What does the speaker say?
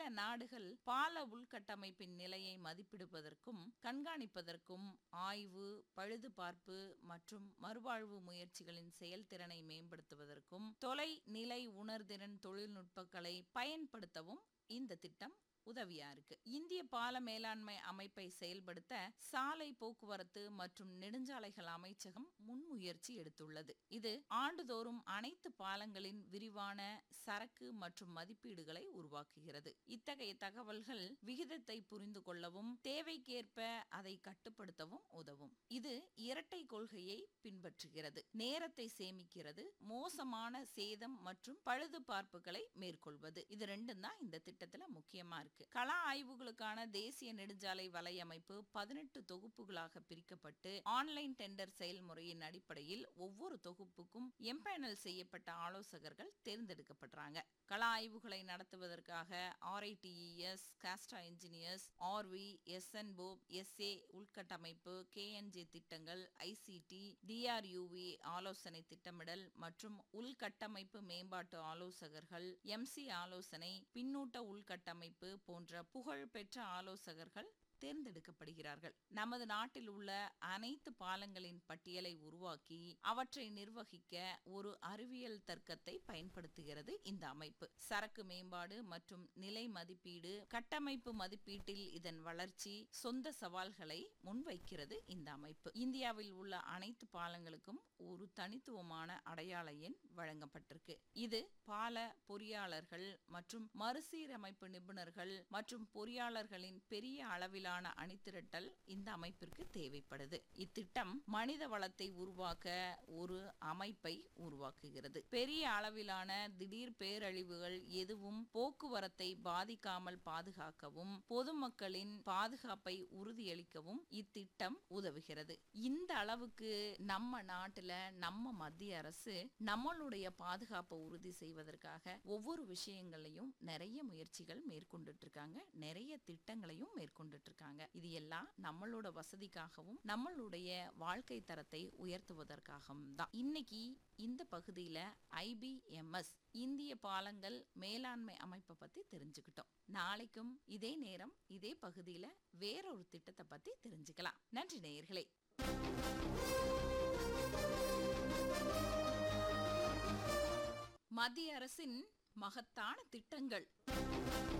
நாடுகள் பால உள்கட்டமைப்பின் நிலையை மதிப்பிடுவதற்கும் கண்காணிப்பதற்கும் ஆய்வு பழுதுபார்ப்பு மற்றும் மறுவாழ்வு முயற்சிகளின் செயல்திறனை மேம்படுத்துவதற்கும் தொலை நிலை உணர்திறன் தொழில்நுட்பங்களை பயன்படுத்தவும் இந்த திட்டம் உதவியா இருக்கு இந்திய பால மேலாண்மை அமைப்பை செயல்படுத்த சாலை போக்குவரத்து மற்றும் நெடுஞ்சாலைகள் அமைச்சகம் முன்முயற்சி எடுத்துள்ளது இது ஆண்டுதோறும் அனைத்து பாலங்களின் விரிவான சரக்கு மற்றும் மதிப்பீடுகளை உருவாக்குகிறது இத்தகைய தகவல்கள் விகிதத்தை புரிந்து கொள்ளவும் தேவைக்கேற்ப அதை கட்டுப்படுத்தவும் உதவும் இது இரட்டை கொள்கையை பின்பற்றுகிறது நேரத்தை சேமிக்கிறது மோசமான சேதம் மற்றும் பழுது பார்ப்புகளை மேற்கொள்வது இது ரெண்டும் தான் இந்த திட்டத்துல முக்கியமா இருக்கு கள ஆய்வுகளுக்கான தேசிய நெடுஞ்சாலை வலையமைப்பு பதினெட்டு தொகுப்புகளாக பிரிக்கப்பட்டு ஆன்லைன் டெண்டர் செயல்முறையின் அடிப்படையில் ஒவ்வொரு தொகுப்புக்கும் எம்பேனல் செய்யப்பட்ட ஆலோசகர்கள் தேர்ந்தெடுக்கப்படுறாங்க கள ஆய்வுகளை நடத்துவதற்காக ஆர்ஐடிஇஎஸ் காஸ்டா இன்ஜினியர்ஸ் ஆர்வி எஸ்என்போ எஸ்ஏ உள்கட்டமைப்பு கேஎன்ஜே திட்டங்கள் ஐசிடி டிஆர்யூவி ஆலோசனை திட்டமிடல் மற்றும் உள்கட்டமைப்பு மேம்பாட்டு ஆலோசகர்கள் எம்சி ஆலோசனை பின்னூட்ட உள்கட்டமைப்பு போன்ற புகழ்பெற்ற ஆலோசகர்கள் தேர்ந்தெடுக்கப்படுகிறார்கள் நமது நாட்டில் உள்ள அனைத்து பாலங்களின் பட்டியலை உருவாக்கி அவற்றை நிர்வகிக்க ஒரு அறிவியல் தர்க்கத்தை பயன்படுத்துகிறது இந்த அமைப்பு சரக்கு மேம்பாடு மற்றும் நிலை மதிப்பீடு கட்டமைப்பு மதிப்பீட்டில் இதன் வளர்ச்சி சொந்த சவால்களை முன்வைக்கிறது இந்த அமைப்பு இந்தியாவில் உள்ள அனைத்து பாலங்களுக்கும் ஒரு தனித்துவமான அடையாள எண் வழங்கப்பட்டிருக்கு இது பால பொறியாளர்கள் மற்றும் மறுசீரமைப்பு நிபுணர்கள் மற்றும் பொறியாளர்களின் பெரிய அளவிலான அணிதிரட்டல் இந்த அமைப்பிற்கு தேவைப்படுது இத்திட்டம் மனித வளத்தை உருவாக்க ஒரு அமைப்பை உருவாக்குகிறது பெரிய அளவிலான திடீர் பேரழிவுகள் எதுவும் போக்குவரத்தை பாதிக்காமல் பாதுகாக்கவும் பொதுமக்களின் பாதுகாப்பை உறுதியளிக்கவும் இத்திட்டம் உதவுகிறது இந்த அளவுக்கு நம்ம நாட்டுல நம்ம மத்திய அரசு நம்மளுடைய பாதுகாப்பை உறுதி செய்வதற்காக ஒவ்வொரு விஷயங்களையும் நிறைய முயற்சிகள் மேற்கொண்டுட்டு இருக்காங்க நிறைய திட்டங்களையும் மேற்கொண்டுட்டு இருக்காங்க இது எல்லாம் நம்மளோட வசதிக்காகவும் நம்மளுடைய வாழ்க்கை தரத்தை உயர்த்துவதற்காகவும் தான் இன்னைக்கு இந்த பகுதியில ஐபிஎம்எஸ் இந்திய பாலங்கள் மேலாண்மை அமைப்பை பத்தி தெரிஞ்சுக்கிட்டோம் நாளைக்கும் இதே நேரம் இதே பகுதியில வேறொரு திட்டத்தை பத்தி தெரிஞ்சுக்கலாம் நன்றி நேயர்களே மத்திய அரசின் மகத்தான திட்டங்கள்